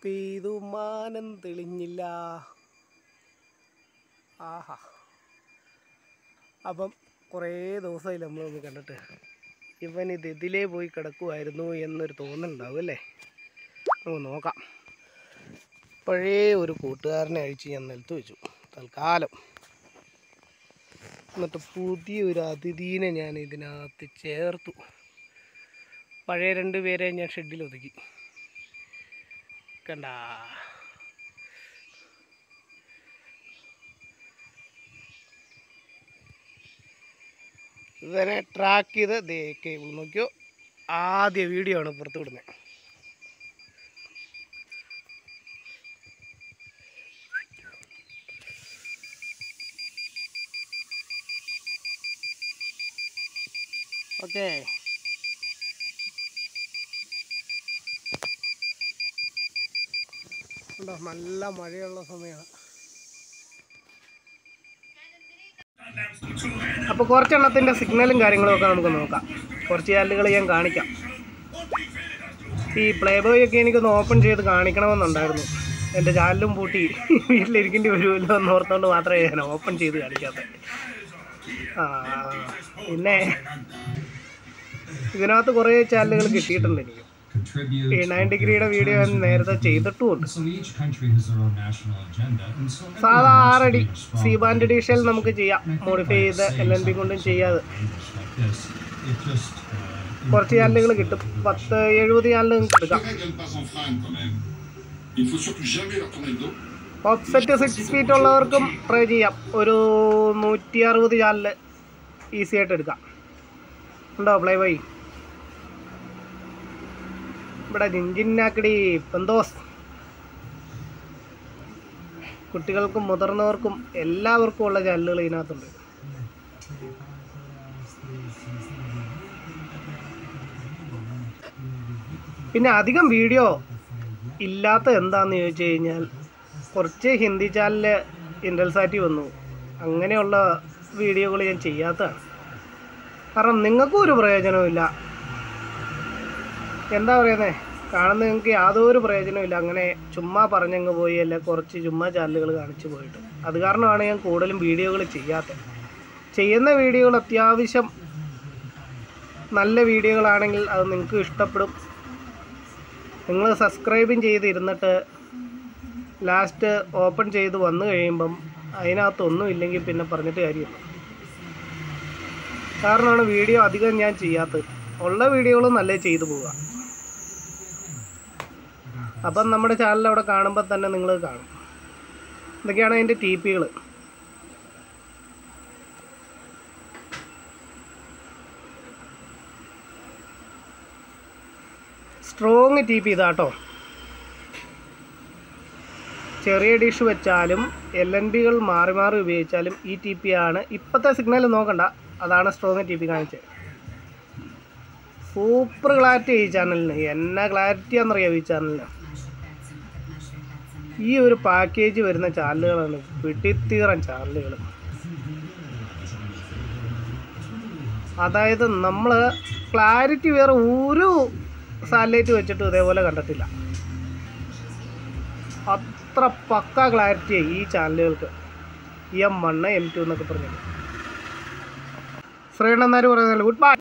പെയ്തു മാനം തെളിഞ്ഞില്ല ആഹാ അപ്പം കുറേ ദിവസമായി നമ്മളൊന്ന് കണ്ടിട്ട് ഇവൻ ഇത് ഇതിലേ പോയി കിടക്കുമായിരുന്നു എന്നൊരു തോന്നലുണ്ടാവും അല്ലേ നമുക്ക് നോക്കാം പഴയ ഒരു കൂട്ടുകാരനെ അഴിച്ച് ഞാൻ നിലത്ത് വെച്ചു തൽക്കാലം എന്നിട്ട് പുതിയൊരു അതിഥീനെ ഞാൻ ഇതിനകത്ത് ചേർത്തു പഴയ രണ്ട് പേരെ ഞാൻ ഷെഡിൽ ഒതുക്കി കണ്ട ഇവനെ ട്രാക്ക് ചെയ്ത് ദേ കേബിൾ നോക്കിയോ ആദ്യ വീഡിയോ ആണ് പുറത്ത് വിടുന്നത് ഓക്കേ ഉണ്ടോ നല്ല മഴയുള്ള സമയമാണ് അപ്പോൾ കുറച്ചെണ്ണത്തിൻ്റെ സിഗ്നലും കാര്യങ്ങളും ഒക്കെ നമുക്ക് നോക്കാം കുറച്ച് ചാനലുകൾ ഞാൻ കാണിക്കാം ഈ പ്ലേ ബോയ് ഒക്കെ എനിക്കൊന്ന് ഓപ്പൺ ചെയ്ത് കാണിക്കണമെന്നുണ്ടായിരുന്നു എൻ്റെ ചാനലും പൂട്ടി വീട്ടിലിരിക്കേണ്ടി വരുമല്ലോ എന്ന് ഓർത്തുകൊണ്ട് മാത്രമേ ഞാൻ ഓപ്പൺ ചെയ്ത് കാണിക്കാത്ത ആ പിന്നെ ഇതിനകത്ത് കുറേ ചാനലുകൾ കിട്ടിയിട്ടുണ്ട് എനിക്ക് contribute. ഈ നയൻ ഡിഗ്രിയുടെ വീഡിയോ ഞാൻ നേരത്തെ ചെയ്തിട്ടുമുണ്ട് So each country has their own national agenda, and so സാധാ everyone ആറടി has to be C responsible. Band എഡീഷനിൽ നമുക്ക് ചെയ്യാം And I think modify by ചെയ്ത് saying എൽ എൻ ബി കൊണ്ടും something ചെയ്യാതെ English like this, it just, uh, കുറച്ച് improves ചാനലുകൾ the കിട്ടും relation. പത്ത് എഴുപത് ചാനൽ നിങ്ങൾക്ക് Les എടുക്കാം règles pas s'enfreignent quand même. Il faut surtout jamais leur tourner le dos. Offset six feet ഉള്ളവർക്കും ട്രൈ ചെയ്യാം ഒരു നൂറ്റി അറുപത് ചാനല് ഈസി ആയിട്ട് എടുക്കാം ഉണ്ടോ പ്ലേ ബോയ് ഇവിടെ ജിഞ്ചിന്നാക്കടി പെന്തോസ് കുട്ടികൾക്കും മുതിർന്നവർക്കും എല്ലാവർക്കും ഉള്ള ചാനലുകൾ ഇതിനകത്തുണ്ട് പിന്നെ അധികം വീഡിയോ ഇല്ലാത്ത എന്താന്ന് ചോദിച്ചു കഴിഞ്ഞാൽ കുറച്ച് ഹിന്ദി ചാനല് ഇൻഡൽസാറ്റി വന്നു അങ്ങനെയുള്ള വീഡിയോകൾ ഞാൻ ചെയ്യാത്തതാണ് കാരണം നിങ്ങൾക്കും ഒരു പ്രയോജനവുമില്ല എന്താ പറയുന്നത് കാണുന്ന നിങ്ങൾക്ക് യാതൊരു പ്രയോജനമില്ല അങ്ങനെ ചുമ്മാ പറഞ്ഞങ്ങ് പോയി അല്ല കുറച്ച് ചുമ്മാ ചാനലുകൾ കാണിച്ചു പോയിട്ട് അത് കാരണമാണ് ഞാൻ കൂടുതലും വീഡിയോകൾ ചെയ്യാത്തത് ചെയ്യുന്ന വീഡിയോകൾ അത്യാവശ്യം നല്ല വീഡിയോകളാണെങ്കിൽ അത് നിങ്ങൾക്ക് ഇഷ്ടപ്പെടും നിങ്ങൾ സബ്സ്ക്രൈബും ചെയ്തിരുന്നിട്ട് ലാസ്റ്റ് ഓപ്പൺ ചെയ്ത് വന്നു കഴിയുമ്പം അതിനകത്തൊന്നും ഇല്ലെങ്കിൽ പിന്നെ പറഞ്ഞിട്ട് കാര്യമില്ല കാരണമാണ് വീഡിയോ അധികം ഞാൻ ചെയ്യാത്തത് ഉള്ള വീഡിയോകൾ നല്ല ചെയ്തു പോവുക അപ്പം നമ്മുടെ ചാനൽ അവിടെ കാണുമ്പോൾ തന്നെ നിങ്ങൾ കാണും ഇതൊക്കെയാണ് അതിൻ്റെ ടി പികൾ സ്ട്രോങ് ടി പി ഇതാട്ടോ ചെറിയ ഡിഷ് വെച്ചാലും എൽ എൻ ബികൾ മാറി മാറി ഉപയോഗിച്ചാലും ഈ ടി പി ആണ് ഇപ്പോഴത്തെ സിഗ്നൽ നോക്കണ്ട അതാണ് സ്ട്രോങ് ടി പി കാണിച്ചത് സൂപ്പർ ക്ലാരിറ്റി ഈ ചാനലിന് എന്നാ ക്ലാരിറ്റി ആണെന്നറിയാം ഈ ചാനലിന് ഈ ഒരു പാക്കേജ് വരുന്ന ചാനലുകളാണ് പിടിത്തീറൻ ചാനലുകൾ അതായത് നമ്മൾ ക്ലാരിറ്റി വേറെ ഒരു സാറ്റലൈറ്റ് വെച്ചിട്ട് ഇതേപോലെ കണ്ടിട്ടില്ല അത്ര പക്ക ക്ലാരിറ്റിയായി ഈ ചാനലുകൾക്ക് എം വണ്ണ് എം ടു എന്നൊക്കെ പറഞ്ഞത് ശ്രീണന്നാർ പറയുന്നത് ഗുഡ് ബൈ